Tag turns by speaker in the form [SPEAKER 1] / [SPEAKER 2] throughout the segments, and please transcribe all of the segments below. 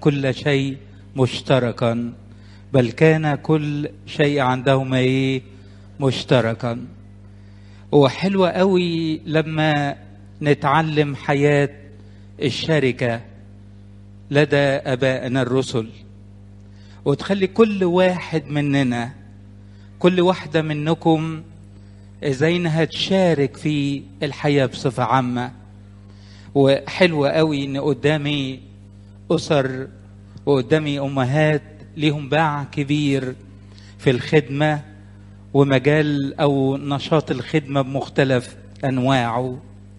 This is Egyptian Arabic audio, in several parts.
[SPEAKER 1] كل شيء مشتركا بل كان كل شيء عندهما ايه مشتركا وحلوة قوي لما نتعلم حياة الشركة لدى أبائنا الرسل وتخلي كل واحد مننا كل واحدة منكم ازاي انها تشارك في الحياة بصفة عامة وحلوة قوي ان قدامي اسر وقدامي امهات ليهم باع كبير في الخدمة ومجال او نشاط الخدمة بمختلف انواعه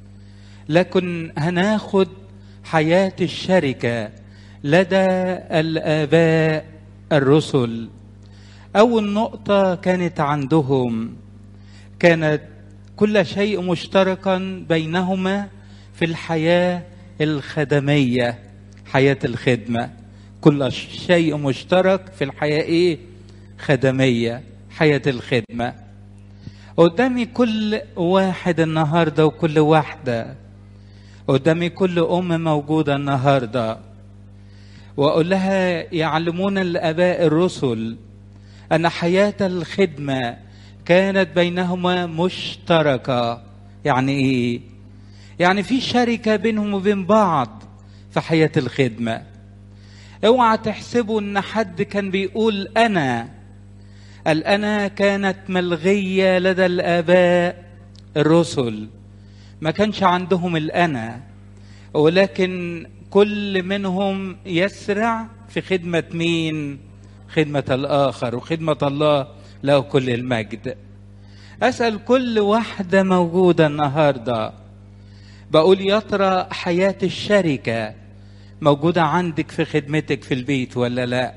[SPEAKER 1] لكن هناخد حياة الشركة لدى الآباء الرسل أول نقطة كانت عندهم كانت كل شيء مشتركا بينهما في الحياة الخدمية حياة الخدمة كل شيء مشترك في الحياة إيه خدمية حياة الخدمة قدامي كل واحد النهاردة وكل واحدة قدامي كل أم موجودة النهاردة وأقول لها يعلمون الآباء الرسل أن حياة الخدمة كانت بينهما مشتركة يعني إيه؟ يعني في شركة بينهم وبين بعض في حياة الخدمة اوعى تحسبوا ان حد كان بيقول انا الانا كانت ملغية لدى الاباء الرسل ما كانش عندهم الانا ولكن كل منهم يسرع في خدمة مين خدمة الآخر وخدمة الله له كل المجد أسأل كل واحدة موجودة النهاردة بقول يا ترى حياة الشركة موجودة عندك في خدمتك في البيت ولا لا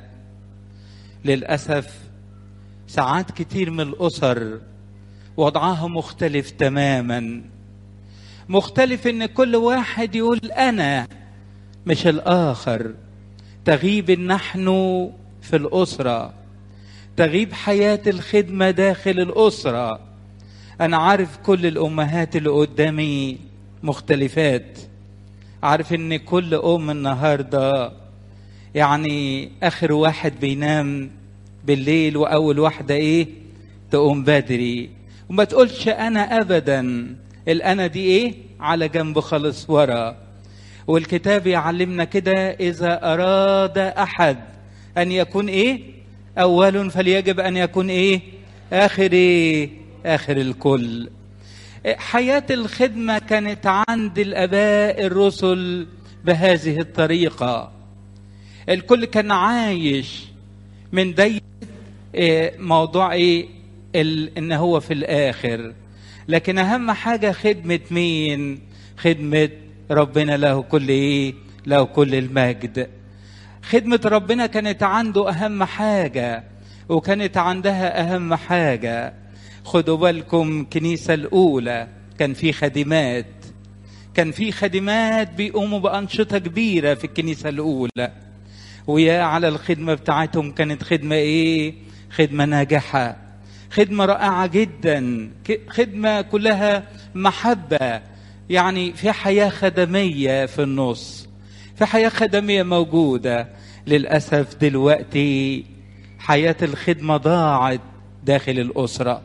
[SPEAKER 1] للأسف ساعات كتير من الأسر وضعها مختلف تماما مختلف ان كل واحد يقول انا مش الاخر تغيب نحن في الاسره تغيب حياه الخدمه داخل الاسره انا عارف كل الامهات اللي قدامي مختلفات عارف ان كل ام النهارده يعني اخر واحد بينام بالليل واول واحده ايه تقوم بدري وما تقولش انا ابدا الانا دي ايه على جنب خالص ورا والكتاب يعلمنا كده اذا اراد احد ان يكون ايه اول فليجب ان يكون ايه اخر ايه اخر الكل حياه الخدمه كانت عند الاباء الرسل بهذه الطريقه الكل كان عايش من دايره موضوع ايه ان هو في الاخر لكن اهم حاجه خدمه مين خدمه ربنا له كل ايه له كل المجد خدمه ربنا كانت عنده اهم حاجه وكانت عندها اهم حاجه خدوا بالكم الكنيسه الاولى كان في خادمات كان في خادمات بيقوموا بانشطه كبيره في الكنيسه الاولى ويا على الخدمه بتاعتهم كانت خدمه ايه خدمه ناجحه خدمة رائعة جدا خدمة كلها محبة يعني في حياة خدمية في النص في حياة خدمية موجودة للأسف دلوقتي حياة الخدمة ضاعت داخل الأسرة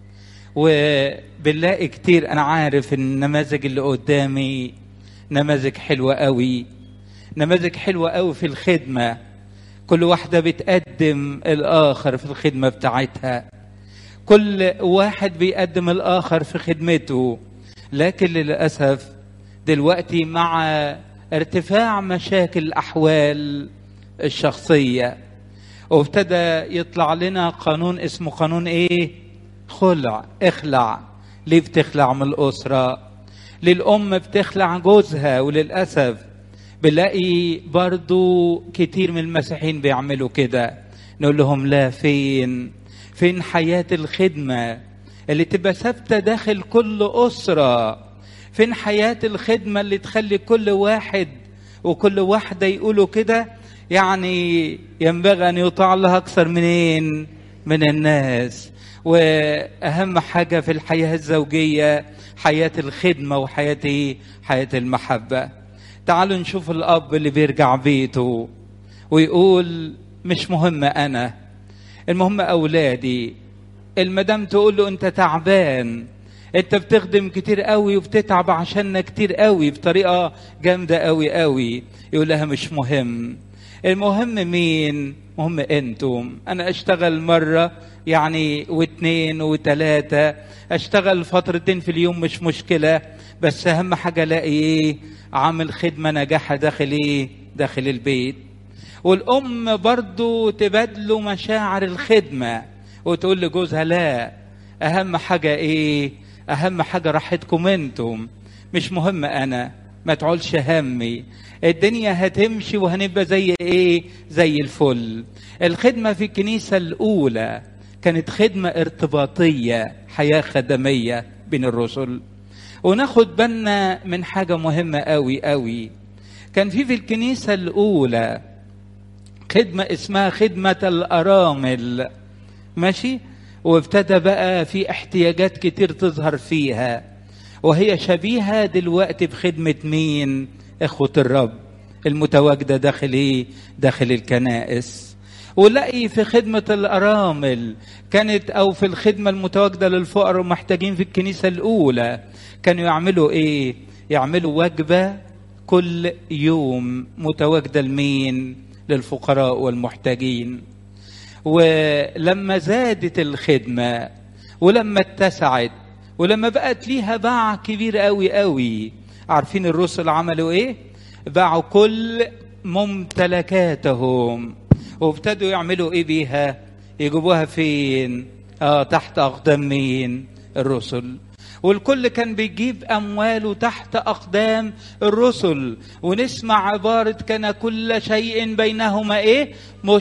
[SPEAKER 1] وبنلاقي كتير أنا عارف النماذج اللي قدامي نماذج حلوة قوي نماذج حلوة قوي في الخدمة كل واحدة بتقدم الآخر في الخدمة بتاعتها كل واحد بيقدم الآخر في خدمته لكن للأسف دلوقتي مع ارتفاع مشاكل الأحوال الشخصية وابتدى يطلع لنا قانون اسمه قانون ايه خلع اخلع ليه بتخلع من الأسرة للأم بتخلع جوزها وللأسف بنلاقي برضو كتير من المسيحيين بيعملوا كده نقول لهم لا فين فين حياة الخدمة اللي تبقى ثابتة داخل كل أسرة فين حياة الخدمة اللي تخلي كل واحد وكل واحدة يقولوا كده يعني ينبغي أن يطاع الله أكثر منين من الناس وأهم حاجة في الحياة الزوجية حياة الخدمة وحياة حياة المحبة تعالوا نشوف الأب اللي بيرجع بيته ويقول مش مهم انا المهم اولادي المدام تقول له انت تعبان انت بتخدم كتير قوي وبتتعب عشاننا كتير قوي بطريقه جامده قوي قوي يقول لها مش مهم المهم مين مهم انتم انا اشتغل مره يعني واثنين وثلاثه اشتغل فترتين في اليوم مش مشكله بس اهم حاجه الاقي ايه عامل خدمه نجاحه داخل ايه داخل البيت والام برضو تبادله مشاعر الخدمه وتقول لجوزها لا اهم حاجه ايه اهم حاجه راحتكم انتم مش مهم انا ما تعولش همي الدنيا هتمشي وهنبقى زي ايه زي الفل الخدمه في الكنيسه الاولى كانت خدمه ارتباطيه حياه خدميه بين الرسل وناخد بالنا من حاجه مهمه قوي قوي كان في في الكنيسه الاولى خدمه اسمها خدمه الارامل ماشي وابتدى بقى في احتياجات كتير تظهر فيها وهي شبيهة دلوقتي بخدمة مين إخوة الرب المتواجدة داخل إيه داخل الكنائس ولقي في خدمة الأرامل كانت أو في الخدمة المتواجدة للفقراء المحتاجين في الكنيسة الأولى كانوا يعملوا إيه يعملوا وجبة كل يوم متواجدة لمين للفقراء والمحتاجين ولما زادت الخدمة ولما اتسعت ولما بقت ليها باع كبير قوي قوي عارفين الرسل عملوا ايه باعوا كل ممتلكاتهم وابتدوا يعملوا ايه بيها يجيبوها فين اه تحت اقدام مين الرسل والكل كان بيجيب امواله تحت اقدام الرسل ونسمع عباره كان كل شيء بينهما ايه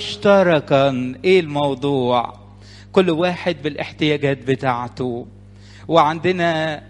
[SPEAKER 1] مشتركا ايه الموضوع كل واحد بالاحتياجات بتاعته وعندنا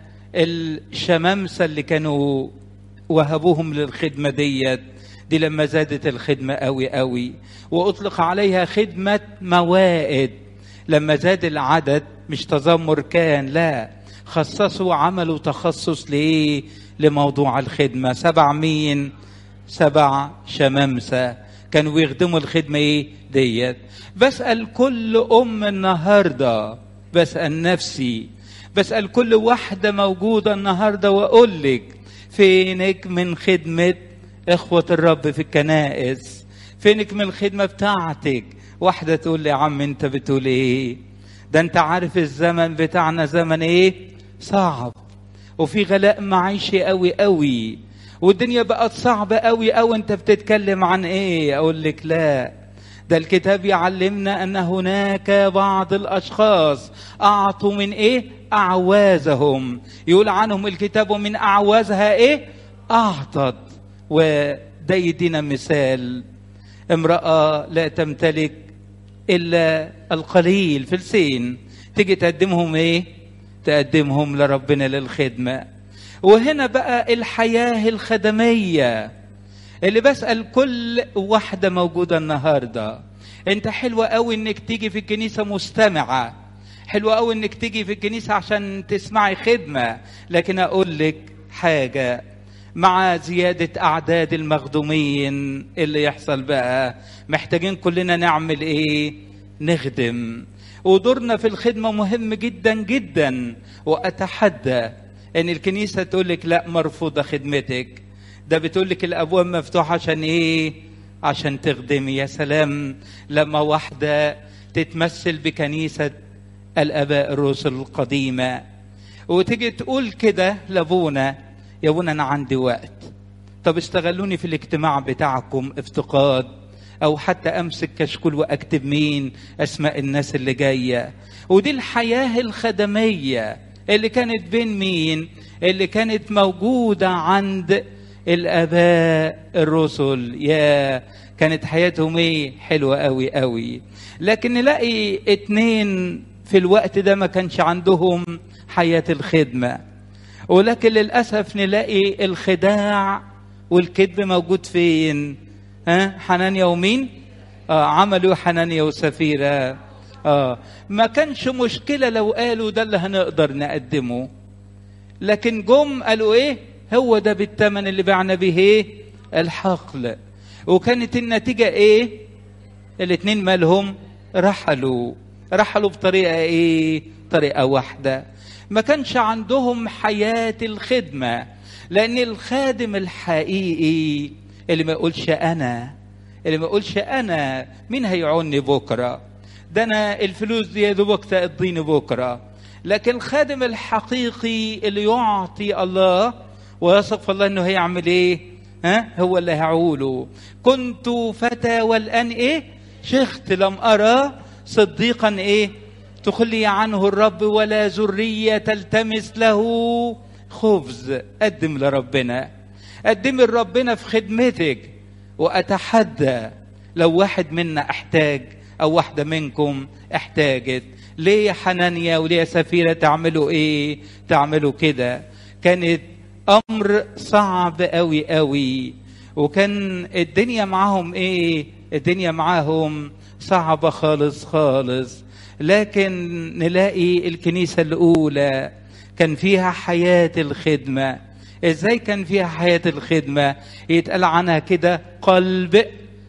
[SPEAKER 1] الشمامسه اللي كانوا وهبوهم للخدمه ديت دي لما زادت الخدمه قوي قوي واطلق عليها خدمه موائد لما زاد العدد مش تذمر كان لا خصصوا عملوا تخصص لايه لموضوع الخدمه سبع مين سبع شمامسه كانوا يخدموا الخدمه ايه ديت بسال كل ام النهارده بسال نفسي بسال كل واحده موجوده النهارده واقول لك فينك من خدمه اخوه الرب في الكنائس فينك من الخدمه بتاعتك واحده تقول لي يا عم انت بتقول ايه ده انت عارف الزمن بتاعنا زمن ايه صعب وفي غلاء معيشي قوي قوي والدنيا بقت صعبة قوي قوي انت بتتكلم عن ايه اقول لك لا ده الكتاب يعلمنا ان هناك بعض الاشخاص اعطوا من ايه اعوازهم يقول عنهم الكتاب من اعوازها ايه اعطت وده يدينا مثال امرأة لا تمتلك الا القليل فلسين تيجي تقدمهم ايه تقدمهم لربنا للخدمه وهنا بقى الحياه الخدميه اللي بسال كل واحده موجوده النهارده انت حلوه قوي انك تيجي في الكنيسه مستمعه حلوه قوي انك تيجي في الكنيسه عشان تسمعي خدمه لكن اقول لك حاجه مع زيادة أعداد المخدومين اللي يحصل بقى محتاجين كلنا نعمل إيه؟ نخدم ودورنا في الخدمة مهم جدا جدا وأتحدى ان الكنيسه تقول لك لا مرفوضه خدمتك ده بتقول لك الابواب مفتوحه عشان ايه عشان تخدمي يا سلام لما واحده تتمثل بكنيسه الاباء الرسل القديمه وتيجي تقول كده لابونا يا ابونا انا عندي وقت طب استغلوني في الاجتماع بتاعكم افتقاد او حتى امسك كشكول واكتب مين اسماء الناس اللي جايه ودي الحياه الخدميه اللي كانت بين مين اللي كانت موجودة عند الآباء الرسل يا كانت حياتهم ايه حلوة قوي قوي لكن نلاقي اتنين في الوقت ده ما كانش عندهم حياة الخدمة ولكن للأسف نلاقي الخداع والكذب موجود فين ها حنانيا ومين آه عملوا حنانيا وسفيرة اه ما كانش مشكله لو قالوا ده اللي هنقدر نقدمه لكن جم قالوا ايه هو ده بالثمن اللي بعنا به ايه الحقل وكانت النتيجة ايه الاتنين مالهم رحلوا رحلوا بطريقة ايه طريقة واحدة ما كانش عندهم حياة الخدمة لأن الخادم الحقيقي اللي ما يقولش أنا اللي ما يقولش أنا مين هيعوني بكرة ده أنا الفلوس دي يا دوبك تقضيني بكرة لكن الخادم الحقيقي اللي يعطي الله ويثق في الله انه هيعمل ايه ها هو اللي هيعوله كنت فتى والان ايه شخت لم ارى صديقا ايه تخلي عنه الرب ولا ذريه تلتمس له خبز قدم لربنا قدم لربنا في خدمتك واتحدى لو واحد منا احتاج او واحده منكم احتاجت ليه يا حنانيا وليه يا سفيرة تعملوا ايه تعملوا كده كانت امر صعب قوي قوي وكان الدنيا معاهم ايه الدنيا معاهم صعبة خالص خالص لكن نلاقي الكنيسة الأولى كان فيها حياة الخدمة ازاي كان فيها حياة الخدمة يتقال عنها كده قلب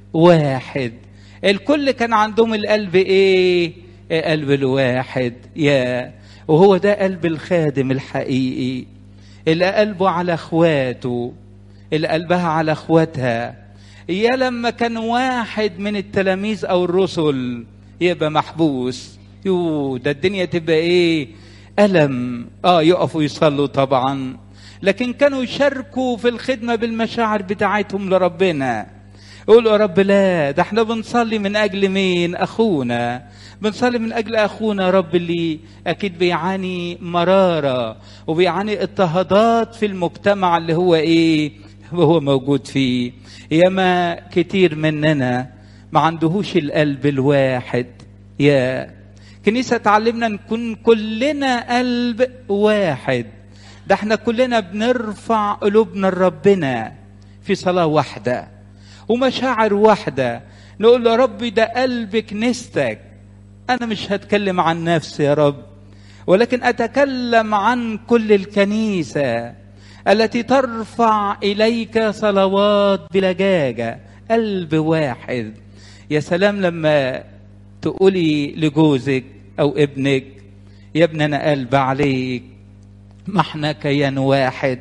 [SPEAKER 1] واحد الكل كان عندهم القلب ايه قلب الواحد يا وهو ده قلب الخادم الحقيقي اللي قلبه على اخواته اللي قلبها على اخواتها يا لما كان واحد من التلاميذ او الرسل يبقى محبوس يو ده الدنيا تبقى ايه ألم اه يقفوا يصلوا طبعا لكن كانوا يشاركوا في الخدمة بالمشاعر بتاعتهم لربنا يقولوا يا رب لا ده احنا بنصلي من اجل مين اخونا بنصلي من اجل اخونا يا رب اللي اكيد بيعاني مراره وبيعاني اضطهادات في المجتمع اللي هو ايه هو موجود فيه ياما كتير مننا ما عندهوش القلب الواحد يا كنيسة تعلمنا نكون كلنا قلب واحد ده احنا كلنا بنرفع قلوبنا لربنا في صلاة واحدة ومشاعر واحدة نقول يا رب ده قلب كنيستك أنا مش هتكلم عن نفسي يا رب ولكن أتكلم عن كل الكنيسة التي ترفع إليك صلوات بلجاجة قلب واحد يا سلام لما تقولي لجوزك أو ابنك يا ابن أنا قلب عليك ما احنا كيان واحد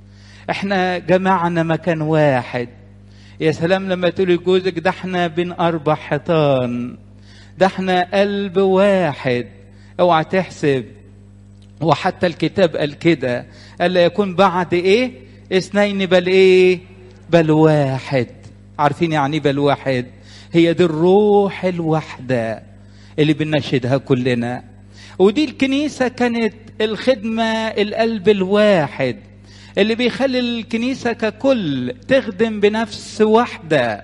[SPEAKER 1] احنا جمعنا مكان واحد يا سلام لما تقولي لجوزك ده احنا بين أربع حيطان ده احنا قلب واحد اوعى تحسب وحتى الكتاب قال كده قال لا يكون بعد ايه اثنين بل ايه بل واحد عارفين يعني بل واحد هي دي الروح الواحدة اللي بنشهدها كلنا ودي الكنيسة كانت الخدمة القلب الواحد اللي بيخلي الكنيسة ككل تخدم بنفس واحدة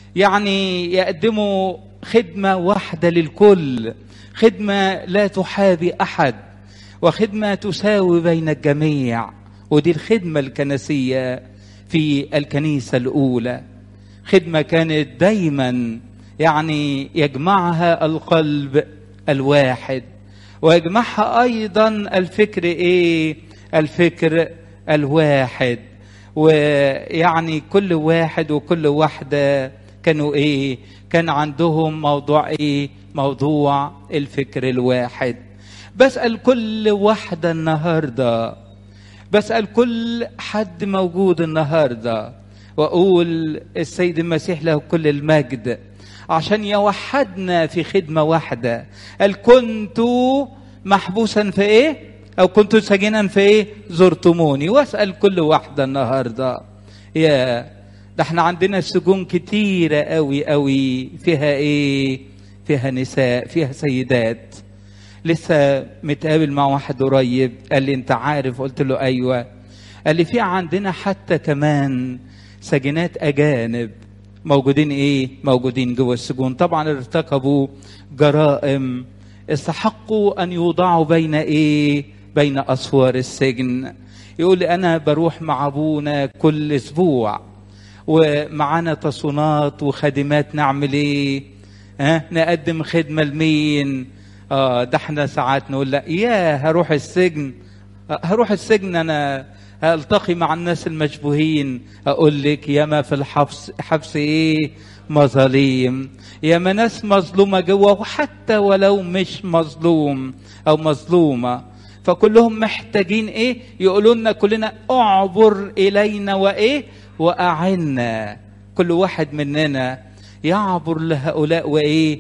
[SPEAKER 1] يعني يقدموا خدمة واحدة للكل خدمة لا تحابي أحد وخدمة تساوي بين الجميع ودي الخدمة الكنسية في الكنيسة الأولى خدمة كانت دايما يعني يجمعها القلب الواحد ويجمعها أيضا الفكر إيه الفكر الواحد ويعني كل واحد وكل واحدة كانوا إيه كان عندهم موضوع إيه موضوع الفكر الواحد بسأل كل واحدة النهاردة بسأل كل حد موجود النهاردة وأقول السيد المسيح له كل المجد عشان يوحدنا في خدمة واحدة قال كنت محبوسا في إيه أو كنت سجنا في إيه زرتموني وأسأل كل واحدة النهاردة يا ده احنا عندنا سجون كتيرة قوي قوي فيها ايه فيها نساء فيها سيدات لسه متقابل مع واحد قريب قال لي انت عارف قلت له ايوه قال لي في عندنا حتى كمان سجنات اجانب موجودين ايه موجودين جوه السجون طبعا ارتكبوا جرائم استحقوا ان يوضعوا بين ايه بين اسوار السجن يقول لي انا بروح مع ابونا كل اسبوع ومعانا تصونات وخادمات نعمل ايه ها نقدم خدمه لمين اه ده احنا ساعات نقول لا يا هروح السجن هروح السجن انا التقي مع الناس المشبوهين اقول لك ياما في الحبس حبس ايه مظاليم ياما ناس مظلومه جوه وحتى ولو مش مظلوم او مظلومه فكلهم محتاجين ايه يقولوا لنا كلنا اعبر الينا وايه واعنا كل واحد مننا يعبر لهؤلاء وايه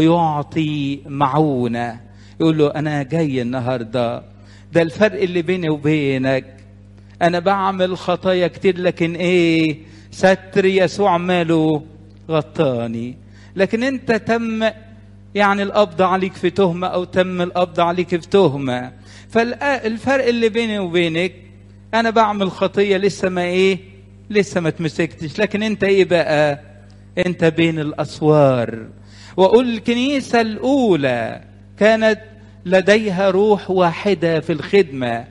[SPEAKER 1] ويعطي معونه يقول له انا جاي النهارده ده الفرق اللي بيني وبينك انا بعمل خطايا كتير لكن ايه ستر يسوع ماله غطاني لكن انت تم يعني القبض عليك في تهمة او تم القبض عليك في تهمة فالفرق اللي بيني وبينك انا بعمل خطية لسه ما ايه لسه ما تمسكتش لكن انت ايه بقى انت بين الاسوار واقول الكنيسة الاولى كانت لديها روح واحدة في الخدمة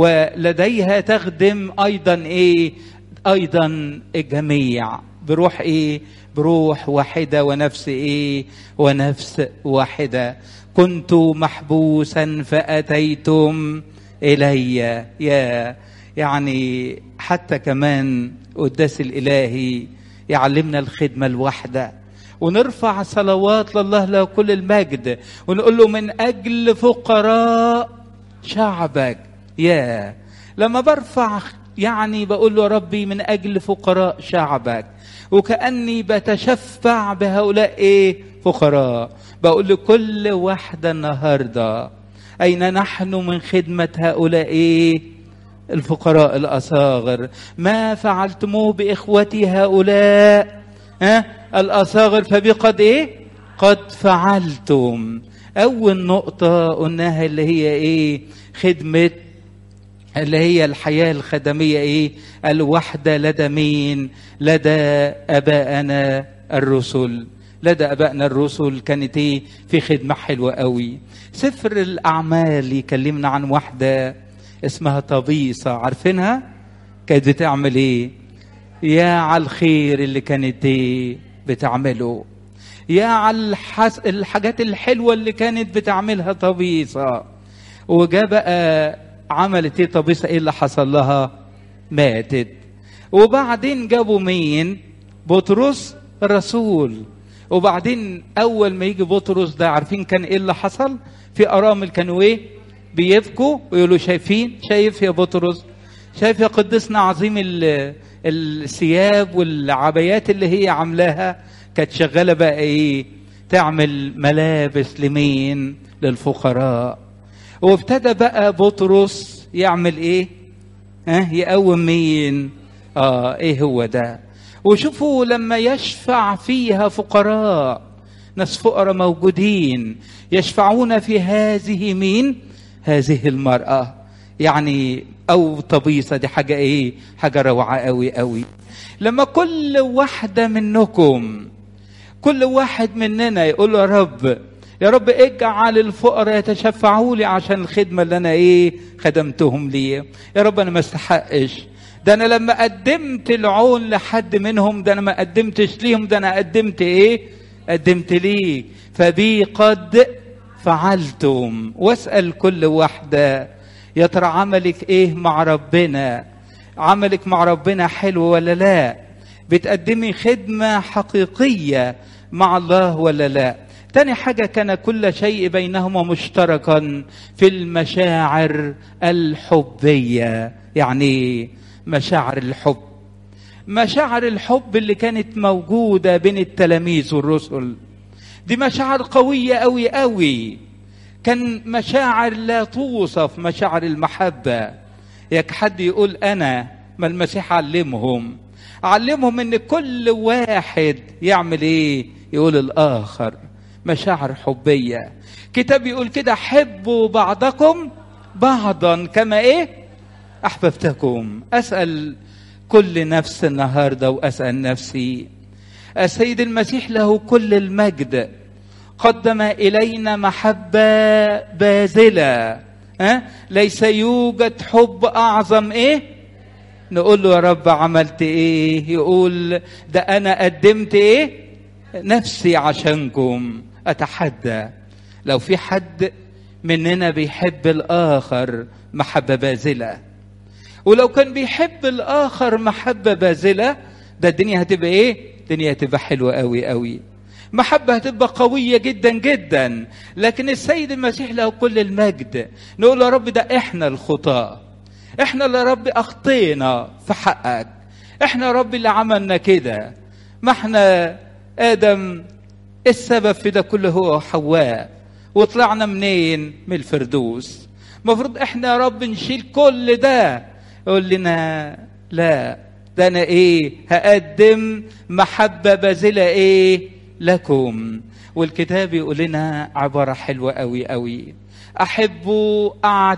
[SPEAKER 1] ولديها تخدم ايضا ايه ايضا الجميع بروح ايه بروح واحدة ونفس ايه ونفس واحدة كنت محبوسا فأتيتم إلي يا يعني حتى كمان قداس الإلهي يعلمنا الخدمة الواحدة ونرفع صلوات لله له كل المجد ونقول له من أجل فقراء شعبك يا لما برفع يعني بقول له ربي من أجل فقراء شعبك وكأني بتشفع بهؤلاء إيه فقراء بقول لكل واحدة النهاردة أين نحن من خدمة هؤلاء إيه الفقراء الأصاغر ما فعلتموه بإخوتي هؤلاء ها الأصاغر فبقد إيه قد فعلتم أول نقطة قلناها اللي هي إيه خدمة اللي هي الحياة الخدمية إيه الوحدة لدى مين لدى أبائنا الرسل لدى أبائنا الرسل كانت إيه في خدمة حلوة قوي سفر الأعمال يكلمنا عن واحدة اسمها طبيصة عارفينها كانت بتعمل إيه يا على الخير اللي كانت إيه بتعمله يا على الحس... الحاجات الحلوة اللي كانت بتعملها طبيصة وجاء بقى عملت ايه طبيصة ايه اللي حصل لها ماتت وبعدين جابوا مين بطرس الرسول وبعدين اول ما يجي بطرس ده عارفين كان ايه اللي حصل في ارامل كانوا ايه بيبكوا ويقولوا شايفين شايف يا بطرس شايف يا قدسنا عظيم الثياب والعبايات اللي هي عاملاها كانت شغاله بقى ايه تعمل ملابس لمين للفقراء وابتدى بقى بطرس يعمل ايه ها يقوم مين اه ايه هو ده وشوفوا لما يشفع فيها فقراء ناس فقراء موجودين يشفعون في هذه مين هذه المرأة يعني أو طبيصة دي حاجة إيه حاجة روعة قوي قوي لما كل واحدة منكم كل واحد مننا يقول يا رب يا رب اجعل الفقراء يتشفعوا لي عشان الخدمة اللي أنا إيه خدمتهم لي يا رب أنا ما استحقش ده أنا لما قدمت العون لحد منهم ده أنا ما قدمتش ليهم ده أنا قدمت إيه قدمت ليك فبي قد فعلتم واسأل كل واحدة يا ترى عملك إيه مع ربنا عملك مع ربنا حلو ولا لا بتقدمي خدمة حقيقية مع الله ولا لا تاني حاجة كان كل شيء بينهما مشتركا في المشاعر الحبية يعني مشاعر الحب مشاعر الحب اللي كانت موجودة بين التلاميذ والرسل دي مشاعر قوية أوي أوي كان مشاعر لا توصف مشاعر المحبة ياك حد يقول أنا ما المسيح علمهم علمهم ان كل واحد يعمل ايه يقول الاخر مشاعر حبيه كتاب يقول كده حبوا بعضكم بعضا كما ايه احببتكم اسال كل نفس النهارده واسال نفسي السيد المسيح له كل المجد قدم الينا محبه باذله ها ليس يوجد حب اعظم ايه نقول له يا رب عملت ايه يقول ده انا قدمت ايه نفسي عشانكم اتحدى لو في حد مننا بيحب الاخر محبه باذله ولو كان بيحب الاخر محبه باذله ده الدنيا هتبقى ايه الدنيا هتبقى حلوه قوي قوي محبة هتبقى قوية جدا جدا لكن السيد المسيح له كل المجد نقول يا رب ده احنا الخطاة احنا اللي يا رب اخطينا في حقك احنا يا رب اللي عملنا كده ما احنا ادم السبب في ده كله هو حواء وطلعنا منين من الفردوس المفروض احنا يا رب نشيل كل ده يقول لنا لا ده انا ايه هقدم محبة باذلة ايه لكم والكتاب يقول لنا عبارة حلوة قوي قوي أحبوا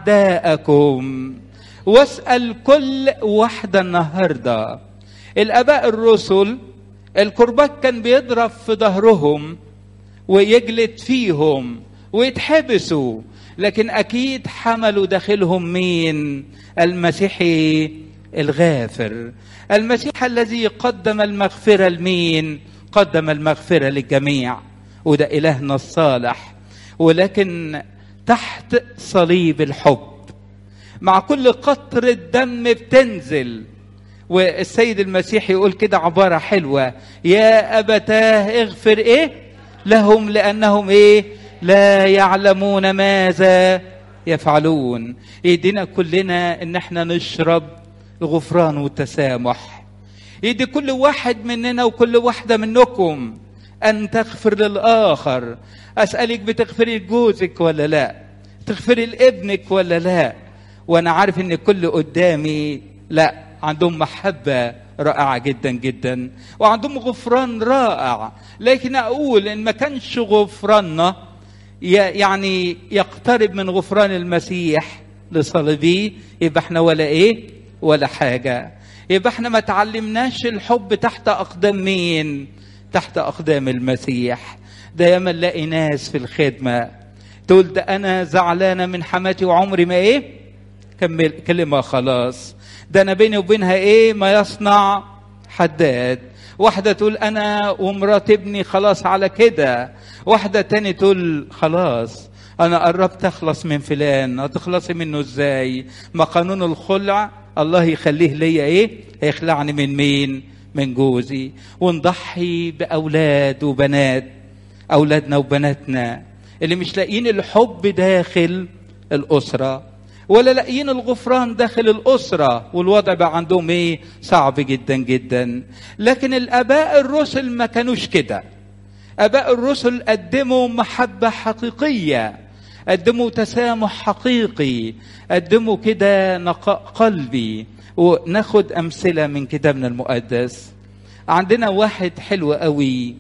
[SPEAKER 1] أعداءكم واسأل كل واحدة النهاردة الآباء الرسل الكرباج كان بيضرب في ظهرهم ويجلد فيهم ويتحبسوا لكن أكيد حملوا داخلهم مين المسيحي الغافر المسيح الذي قدم المغفرة لمين قدم المغفرة للجميع وده إلهنا الصالح ولكن تحت صليب الحب مع كل قطرة دم بتنزل والسيد المسيح يقول كده عبارة حلوة يا أبتاه اغفر إيه لهم لأنهم إيه لا يعلمون ماذا يفعلون يدينا كلنا ان احنا نشرب الغفران والتسامح يدي كل واحد مننا وكل واحدة منكم أن تغفر للآخر أسألك بتغفري لجوزك ولا لا تغفري لابنك ولا لا وأنا عارف إن كل قدامي لا عندهم محبة رائعة جدا جدا وعندهم غفران رائع لكن أقول إن ما كانش غفراننا يعني يقترب من غفران المسيح لصليبيه يبقى احنا ولا ايه ولا حاجه يبقى احنا ما تعلمناش الحب تحت اقدام مين تحت اقدام المسيح ده ياما نلاقي ناس في الخدمه تقول ده انا زعلانه من حماتي وعمري ما ايه كمل كلمه خلاص ده انا بيني وبينها ايه ما يصنع حداد واحدة تقول أنا ومرات ابني خلاص على كده واحدة تاني تقول خلاص أنا قربت أخلص من فلان هتخلصي منه إزاي ما قانون الخلع الله يخليه ليا إيه هيخلعني من مين من جوزي ونضحي بأولاد وبنات أولادنا وبناتنا اللي مش لاقيين الحب داخل الأسرة ولا لاقيين الغفران داخل الأسرة والوضع بقى عندهم إيه صعب جدا جدا لكن الآباء الرسل ما كانوش كده آباء الرسل قدموا محبة حقيقية قدموا تسامح حقيقي قدموا كده نقاء قلبي وناخد أمثلة من كتابنا المقدس عندنا واحد حلو قوي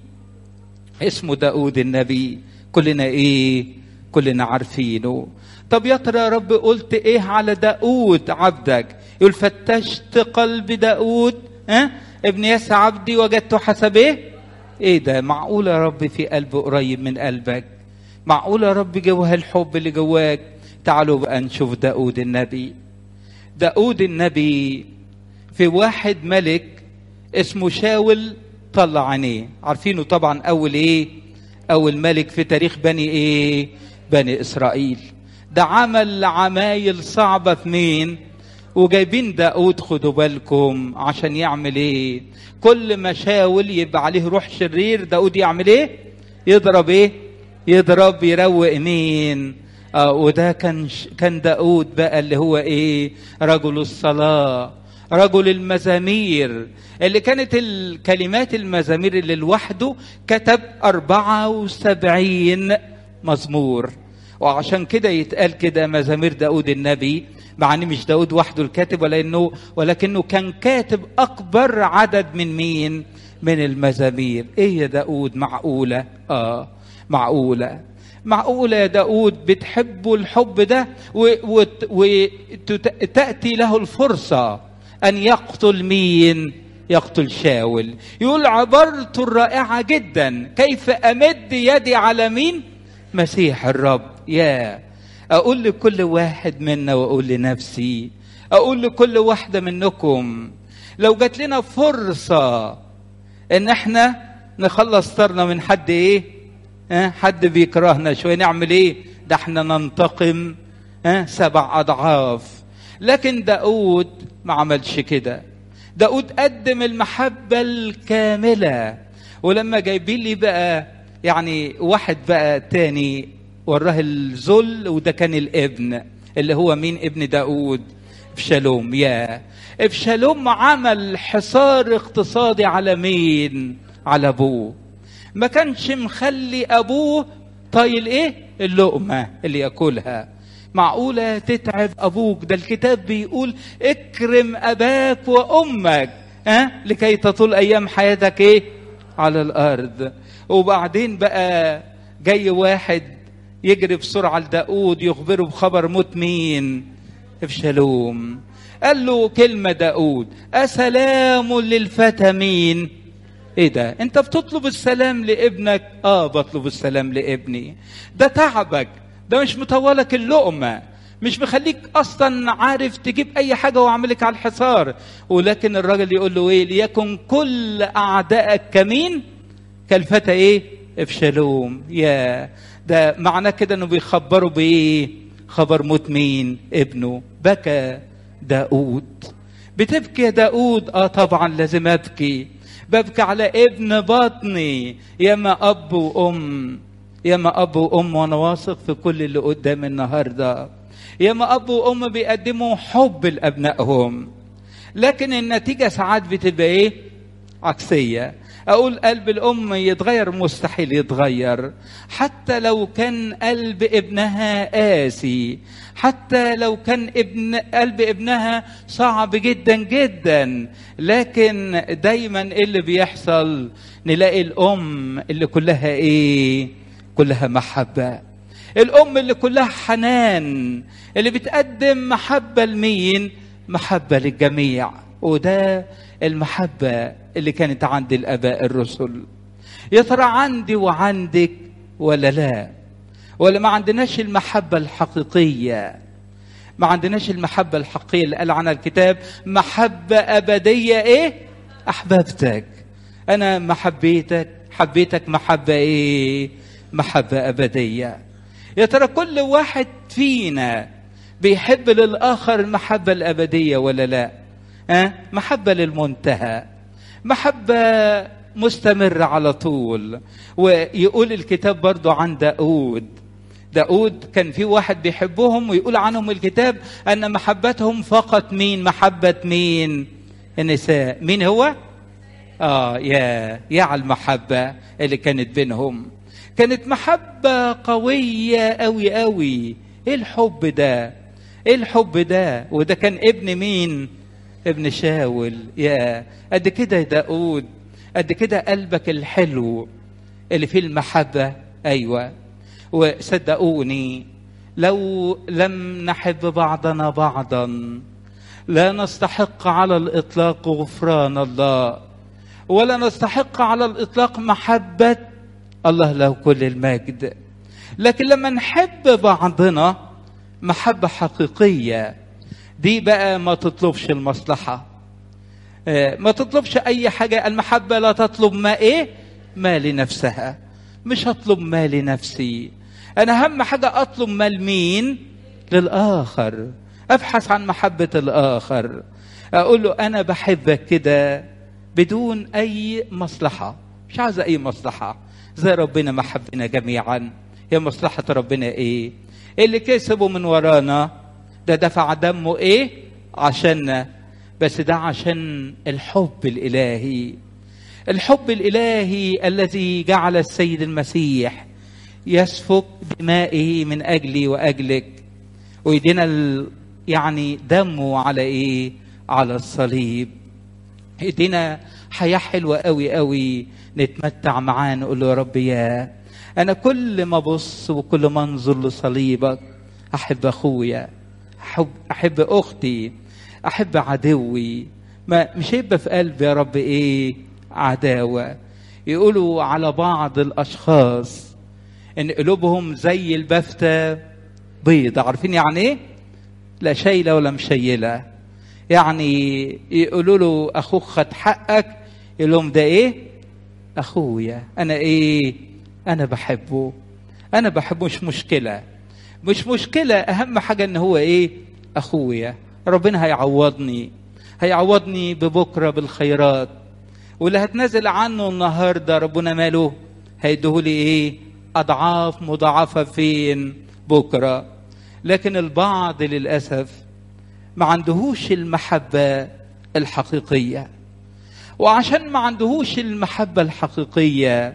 [SPEAKER 1] اسمه داود النبي كلنا ايه كلنا عارفينه طب يا ترى يا رب قلت ايه على داود عبدك يقول فتشت قلب داود ها أه؟ ابن ياس عبدي وجدته حسب ايه ايه ده معقول يا رب في قلب قريب من قلبك معقول يا رب جوه الحب اللي جواك تعالوا بقى نشوف داود النبي داود النبي في واحد ملك اسمه شاول طلع عينيه عارفينه طبعا اول ايه اول ملك في تاريخ بني ايه بني اسرائيل ده عمل عمايل صعبة في مين وجايبين داود خدوا بالكم عشان يعمل ايه كل ما شاول يبقى عليه روح شرير داود يعمل ايه يضرب ايه يضرب يروق مين آه وده كان كان داود بقى اللي هو ايه رجل الصلاه رجل المزامير اللي كانت الكلمات المزامير اللي لوحده كتب أربعة وسبعين مزمور وعشان كده يتقال كده مزامير داود النبي مع ان مش داود وحده الكاتب ولانه ولكنه كان كاتب اكبر عدد من مين من المزامير ايه يا داود معقوله اه معقوله معقوله يا داود بتحبوا الحب ده وتاتي له الفرصه ان يقتل مين يقتل شاول يقول عبرته الرائعه جدا كيف امد يدي على مين مسيح الرب يا اقول لكل واحد منا واقول لنفسي اقول لكل واحده منكم لو جات لنا فرصه ان احنا نخلص طرنا من حد ايه ها حد بيكرهنا شويه نعمل ايه ده احنا ننتقم ها سبع اضعاف لكن داود ما عملش كده داود قدم المحبة الكاملة ولما جايبين لي بقى يعني واحد بقى تاني وراه الذل وده كان الابن اللي هو مين ابن داود ابشالوم يا ابشالوم عمل حصار اقتصادي على مين على ابوه ما كانش مخلي ابوه طايل ايه اللقمه اللي ياكلها معقولة تتعب أبوك ده الكتاب بيقول اكرم أباك وأمك ها لكي تطول أيام حياتك إيه على الأرض وبعدين بقى جاي واحد يجري بسرعة لداود يخبره بخبر موت مين ابشالوم قال له كلمة داود أسلام للفتى مين ايه ده انت بتطلب السلام لابنك اه بطلب السلام لابني ده تعبك ده مش مطولك اللقمه مش مخليك اصلا عارف تجيب اي حاجه واعملك على الحصار ولكن الراجل يقول له ايه ليكن كل اعدائك كمين كالفتى ايه افشلوم يا ده معناه كده انه بيخبروا بايه خبر موت مين ابنه بكى داود بتبكي يا داود اه طبعا لازم ابكي ببكي على ابن بطني ياما اب وام ياما اب وام وانا واثق في كل اللي قدام النهارده ياما اب وام بيقدموا حب لابنائهم لكن النتيجه ساعات بتبقى ايه عكسيه اقول قلب الام يتغير مستحيل يتغير حتى لو كان قلب ابنها قاسي حتى لو كان ابن قلب ابنها صعب جدا جدا لكن دايما إيه اللي بيحصل نلاقي الام اللي كلها ايه كلها محبه الام اللي كلها حنان اللي بتقدم محبه لمين محبه للجميع وده المحبه اللي كانت عند الاباء الرسل يا ترى عندي وعندك ولا لا ولا ما عندناش المحبه الحقيقيه ما عندناش المحبه الحقيقيه اللي قال عنها الكتاب محبه ابديه ايه احببتك انا ما حبيتك حبيتك محبه ايه محبه ابديه يا ترى كل واحد فينا بيحب للاخر المحبه الابديه ولا لا ها محبه للمنتهى محبه مستمره على طول ويقول الكتاب برضو عن داود داود كان في واحد بيحبهم ويقول عنهم الكتاب ان محبتهم فقط مين محبه مين النساء مين هو اه يا يا على المحبه اللي كانت بينهم كانت محبة قوية أوي أوي إيه الحب ده إيه الحب ده وده كان ابن مين ابن شاول يا قد كده يا داود قد كده قلبك الحلو اللي فيه المحبة أيوة وصدقوني لو لم نحب بعضنا بعضا لا نستحق على الإطلاق غفران الله ولا نستحق على الإطلاق محبة الله له كل المجد لكن لما نحب بعضنا محبة حقيقية دي بقى ما تطلبش المصلحة ما تطلبش أي حاجة المحبة لا تطلب ما إيه ما لنفسها مش هطلب ما لنفسي أنا أهم حاجة أطلب ما لمين للآخر أبحث عن محبة الآخر أقول له أنا بحبك كده بدون أي مصلحة مش عايزة أي مصلحة زي ربنا ما حبنا جميعا هي مصلحة ربنا ايه اللي كسبه من ورانا ده دفع دمه ايه عشاننا بس ده عشان الحب الالهي الحب الالهي الذي جعل السيد المسيح يسفك دمائه من اجلي واجلك ويدينا ال... يعني دمه على ايه على الصليب يدينا حياه حلوه قوي قوي نتمتع معاه نقول له يا رب يا انا كل ما ابص وكل ما انظر لصليبك احب اخويا احب احب اختي احب عدوي ما مش هيبقى في قلبي يا رب ايه عداوه يقولوا على بعض الاشخاص ان قلوبهم زي البفتة بيض عارفين يعني ايه لا شايله ولا مشيله يعني يقولوا له اخوك خد حقك يقول لهم ده ايه اخويا انا ايه انا بحبه انا بحبه مش مشكله مش مشكله اهم حاجه ان هو ايه اخويا ربنا هيعوضني هيعوضني ببكرة بالخيرات واللي هتنزل عنه النهاردة ربنا ماله هيديهولي ايه أضعاف مضاعفة فين بكرة لكن البعض للأسف ما عندهوش المحبة الحقيقية وعشان ما عندهوش المحبة الحقيقية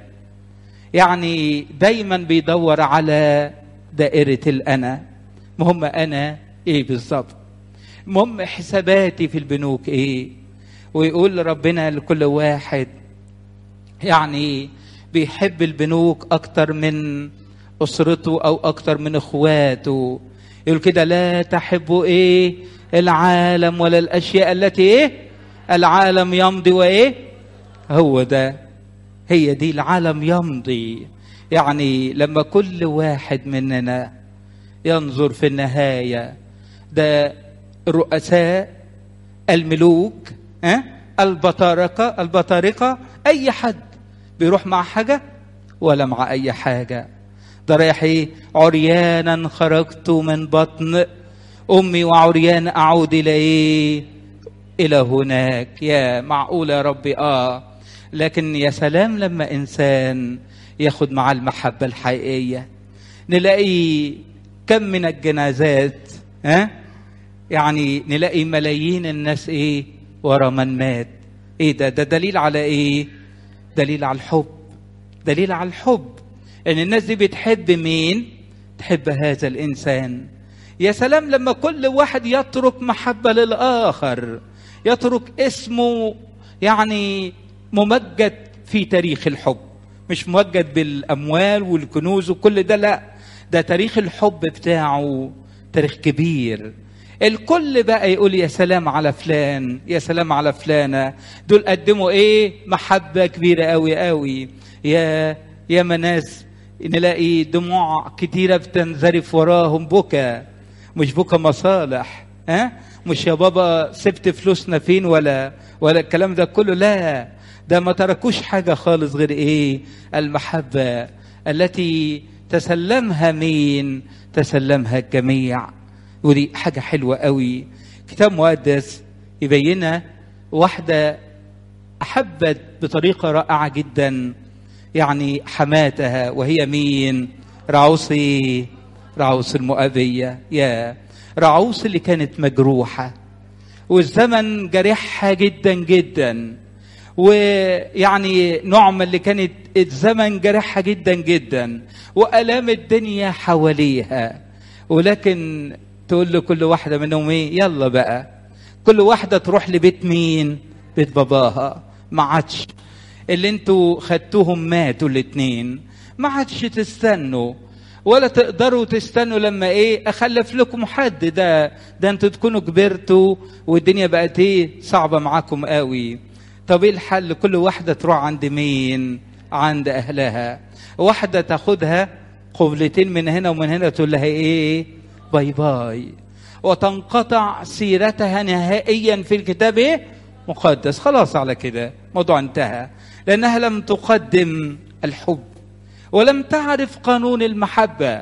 [SPEAKER 1] يعني دايما بيدور على دائرة الأنا مهم أنا إيه بالظبط مهم حساباتي في البنوك إيه ويقول ربنا لكل واحد يعني بيحب البنوك أكتر من أسرته أو أكتر من إخواته يقول كده لا تحبوا إيه العالم ولا الأشياء التي إيه العالم يمضي وإيه هو ده هي دي العالم يمضي يعني لما كل واحد مننا ينظر في النهاية ده الرؤساء الملوك أه؟ البطارقة البطارقة أي حد بيروح مع حاجة ولا مع أي حاجة ده رايح إيه عريانا خرجت من بطن أمي وعريان أعود إلى إيه إلى هناك يا معقول يا ربي آه لكن يا سلام لما إنسان ياخد معاه المحبة الحقيقية نلاقي كم من الجنازات ها يعني نلاقي ملايين الناس ايه ورا من مات ايه ده ده دليل على ايه دليل على الحب دليل على الحب ان الناس دي بتحب مين تحب هذا الانسان يا سلام لما كل واحد يترك محبة للآخر يترك اسمه يعني ممجد في تاريخ الحب مش ممجد بالأموال والكنوز وكل ده لا ده تاريخ الحب بتاعه تاريخ كبير الكل بقى يقول يا سلام على فلان يا سلام على فلانة دول قدموا ايه محبة كبيرة قوي قوي يا يا مناس نلاقي دموع كتيرة بتنذرف وراهم بكى مش بكى مصالح ها مش يا بابا سبت فلوسنا فين ولا ولا الكلام ده كله لا ده ما تركوش حاجة خالص غير ايه المحبة التي تسلمها مين تسلمها الجميع ودي حاجة حلوة قوي كتاب مقدس يبينها واحدة أحبت بطريقة رائعة جدا يعني حماتها وهي مين رعوصي رعوص المؤبية يا رعوص اللي كانت مجروحة والزمن جرحها جدا جدا ويعني نعمة اللي كانت الزمن جرحها جدا جدا وألام الدنيا حواليها ولكن تقول له كل واحدة منهم ايه يلا بقى كل واحدة تروح لبيت مين بيت باباها ما عادش اللي انتوا خدتوهم ماتوا الاتنين ما عادش تستنوا ولا تقدروا تستنوا لما ايه اخلف لكم حد ده ده انتوا تكونوا كبرتوا والدنيا بقت ايه صعبة معاكم قوي طب ايه الحل كل واحدة تروح عند مين عند اهلها واحدة تاخدها قبلتين من هنا ومن هنا تقول لها ايه باي باي وتنقطع سيرتها نهائيا في الكتاب ايه مقدس خلاص على كده موضوع انتهى لانها لم تقدم الحب ولم تعرف قانون المحبه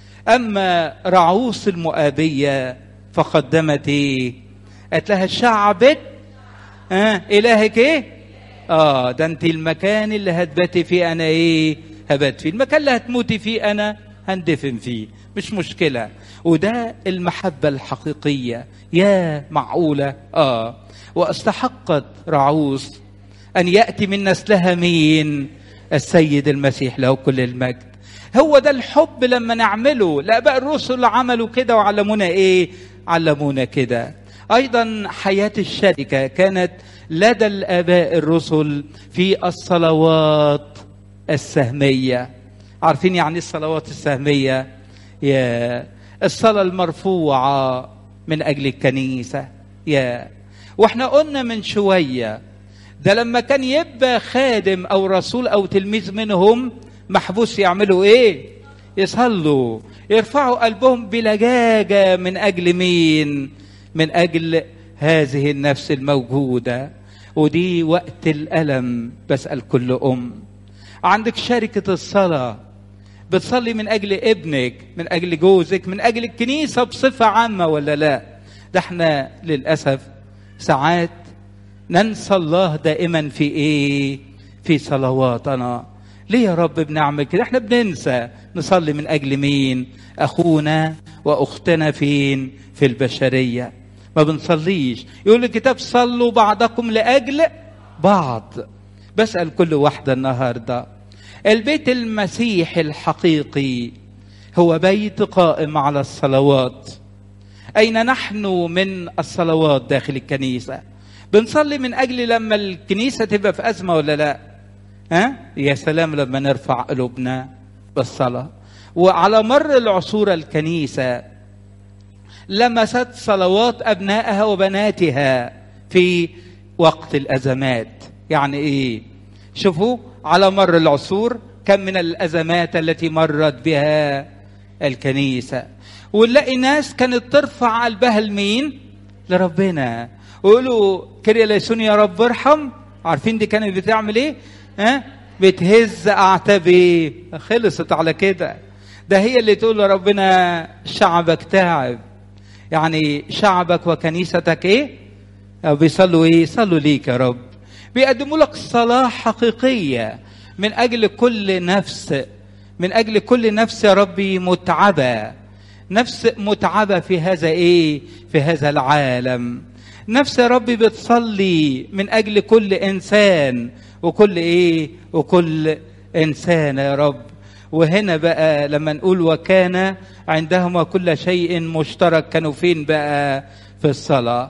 [SPEAKER 1] اما رعوس المؤابيه فقدمت ايه قالت لها شعبت آه الهك ايه اه ده انت المكان اللي هتباتي فيه انا ايه هبات فيه المكان اللي هتموتي فيه انا هندفن فيه مش مشكله وده المحبه الحقيقيه يا معقوله اه واستحقت رعوس ان ياتي من نسلها مين السيد المسيح له كل المجد هو ده الحب لما نعمله الاباء الرسل عملوا كده وعلمونا ايه علمونا كده ايضا حياه الشركه كانت لدى الاباء الرسل في الصلوات السهميه عارفين يعني الصلوات السهميه يا الصلاه المرفوعه من اجل الكنيسه يا واحنا قلنا من شويه ده لما كان يبقى خادم او رسول او تلميذ منهم محبوس يعملوا ايه يصلوا يرفعوا قلبهم بلجاجه من اجل مين من اجل هذه النفس الموجوده ودي وقت الالم بسال كل ام عندك شركه الصلاه بتصلي من اجل ابنك من اجل جوزك من اجل الكنيسه بصفه عامه ولا لا ده احنا للاسف ساعات ننسى الله دائما في ايه في صلواتنا ليه يا رب بنعمل كده احنا بننسى نصلي من اجل مين اخونا واختنا فين في البشريه ما بنصليش يقول الكتاب صلوا بعضكم لاجل بعض بسال كل واحده النهارده البيت المسيحي الحقيقي هو بيت قائم على الصلوات اين نحن من الصلوات داخل الكنيسه بنصلي من اجل لما الكنيسه تبقى في ازمه ولا لا ها يا سلام لما نرفع قلوبنا بالصلاه وعلى مر العصور الكنيسه لمست صلوات ابنائها وبناتها في وقت الازمات يعني ايه شوفوا على مر العصور كم من الازمات التي مرت بها الكنيسه ونلاقي ناس كانت ترفع قلبها لمين لربنا ويقولوا كريا ليسون يا رب ارحم عارفين دي كانت بتعمل ايه ها بتهز اعتابي خلصت على كده ده هي اللي تقول لربنا شعبك تعب يعني شعبك وكنيستك ايه بيصلوا ايه صلوا ليك يا رب بيقدموا لك صلاة حقيقية من أجل كل نفس من أجل كل نفس يا ربي متعبة نفس متعبة في هذا إيه في هذا العالم نفس يا ربي بتصلي من أجل كل إنسان وكل إيه وكل إنسان يا رب وهنا بقى لما نقول وكان عندهما كل شيء مشترك كانوا فين بقى في الصلاة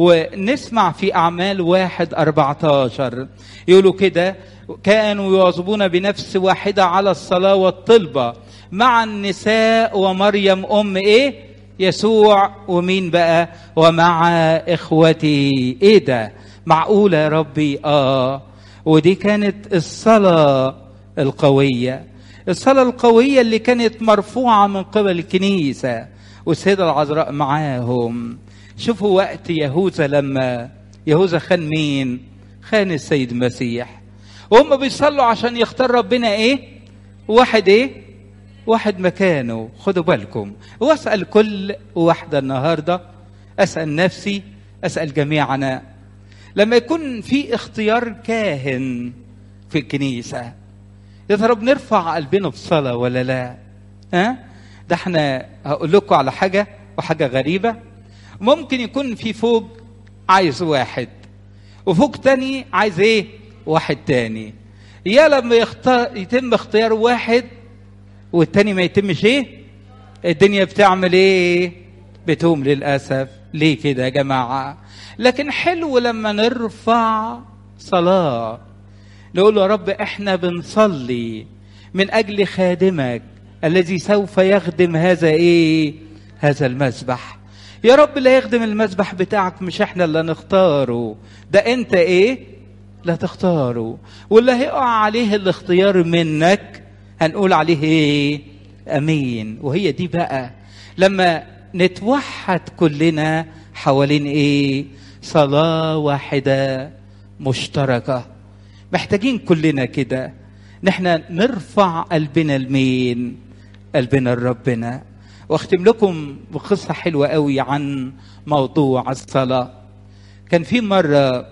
[SPEAKER 1] ونسمع في أعمال واحد أربعة عشر يقولوا كده كانوا يواظبون بنفس واحدة على الصلاة والطلبة مع النساء ومريم أم إيه يسوع ومين بقى ومع إخوتي إيه ده معقولة يا ربي آه ودي كانت الصلاة القوية الصلاة القوية اللي كانت مرفوعة من قبل الكنيسة والسيدة العذراء معاهم شوفوا وقت يهوذا لما يهوذا خان مين خان السيد المسيح وهم بيصلوا عشان يختار ربنا ايه واحد ايه واحد مكانه خدوا بالكم واسال كل واحده النهارده اسال نفسي اسال جميعنا لما يكون في اختيار كاهن في الكنيسه يا ترى بنرفع قلبنا بصلاه ولا لا ها ده احنا هقول لكم على حاجه وحاجه غريبه ممكن يكون في فوق عايز واحد وفوق تاني عايز ايه واحد تاني يا لما يختار يتم اختيار واحد والتاني ما يتمش ايه الدنيا بتعمل ايه بتقوم للاسف ليه كده يا جماعه لكن حلو لما نرفع صلاه نقول يا رب احنا بنصلي من اجل خادمك الذي سوف يخدم هذا ايه هذا المسبح يا رب لا يخدم المسبح بتاعك مش احنا اللي نختاره ده انت ايه لا تختاره واللي هيقع عليه الاختيار منك هنقول عليه ايه امين وهي دي بقى لما نتوحد كلنا حوالين ايه صلاه واحده مشتركه محتاجين كلنا كده نحن نرفع قلبنا لمين قلبنا لربنا واختم لكم بقصه حلوه قوي عن موضوع الصلاه كان في مره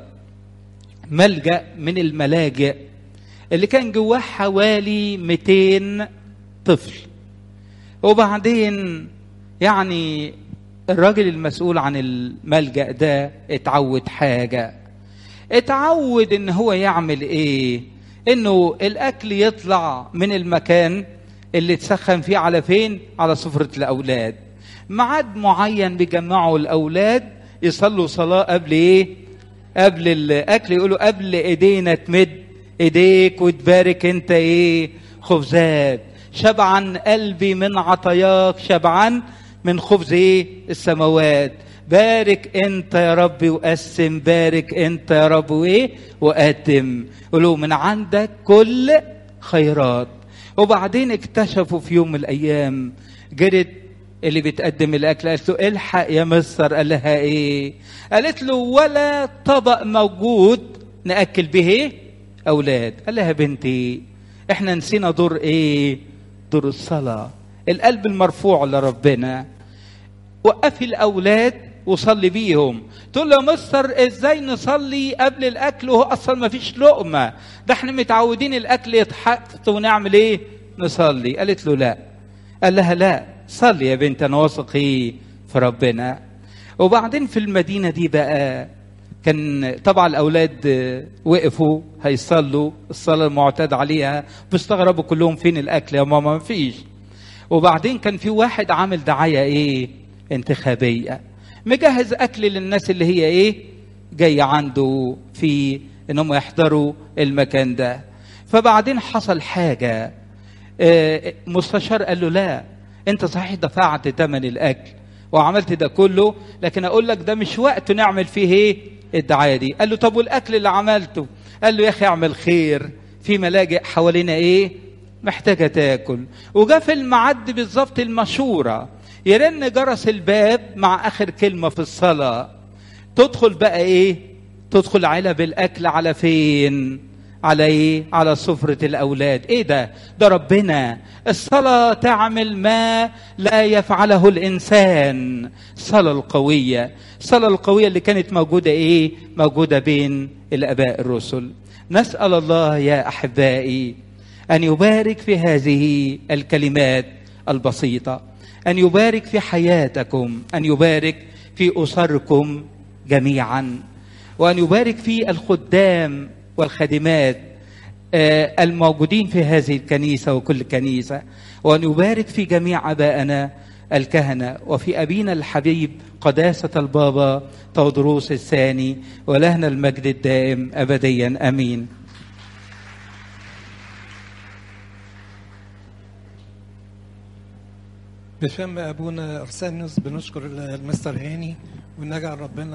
[SPEAKER 1] ملجا من الملاجئ اللي كان جواه حوالي 200 طفل وبعدين يعني الراجل المسؤول عن الملجا ده اتعود حاجه اتعود ان هو يعمل ايه انه الاكل يطلع من المكان اللي تسخن فيه على فين على سفرة الاولاد ميعاد معين بيجمعوا الاولاد يصلوا صلاة قبل ايه قبل الاكل يقولوا قبل ايدينا تمد ايديك وتبارك انت ايه خبزات شبعا قلبي من عطاياك شبعا من خبز ايه السماوات بارك انت يا رب وقسم بارك انت يا رب وايه وقدم قولوا من عندك كل خيرات وبعدين اكتشفوا في يوم من الايام جرت اللي بتقدم الاكل قالت له الحق يا مصر قال لها ايه قالت له ولا طبق موجود ناكل به ايه اولاد قال لها بنتي احنا نسينا دور ايه دور الصلاه القلب المرفوع لربنا وقفي الاولاد وصلي بيهم تقول له يا مستر ازاي نصلي قبل الاكل وهو اصلا ما فيش لقمه ده احنا متعودين الاكل يتحط ونعمل ايه نصلي قالت له لا قال لها لا صلي يا بنت انا واثق ايه في ربنا وبعدين في المدينه دي بقى كان طبعا الاولاد وقفوا هيصلوا الصلاه المعتاد عليها بيستغربوا كلهم فين الاكل يا ماما ما فيش وبعدين كان في واحد عامل دعايه ايه انتخابيه مجهز اكل للناس اللي هي ايه جايه عنده في انهم يحضروا المكان ده فبعدين حصل حاجه مستشار قال له لا انت صحيح دفعت ثمن الاكل وعملت ده كله لكن اقول لك ده مش وقت نعمل فيه ايه الدعايه دي قال له طب والاكل اللي عملته قال له يا اخي اعمل خير في ملاجئ حوالينا ايه محتاجه تاكل وجا في المعد بالظبط المشوره يرن جرس الباب مع اخر كلمه في الصلاه تدخل بقى ايه تدخل علب الاكل على فين على ايه على سفرة الاولاد ايه ده ده ربنا الصلاة تعمل ما لا يفعله الانسان الصلاة القوية الصلاة القوية اللي كانت موجودة ايه موجودة بين الاباء الرسل نسأل الله يا احبائي ان يبارك في هذه الكلمات البسيطة ان يبارك في حياتكم ان يبارك في اسركم جميعا وان يبارك في الخدام والخادمات الموجودين في هذه الكنيسة وكل كنيسة وأن يبارك في جميع أبائنا الكهنة وفي أبينا الحبيب قداسة البابا تودروس الثاني ولهنا المجد الدائم أبديا أمين
[SPEAKER 2] بفم أبونا أرسانيوس بنشكر المستر هاني ونجعل ربنا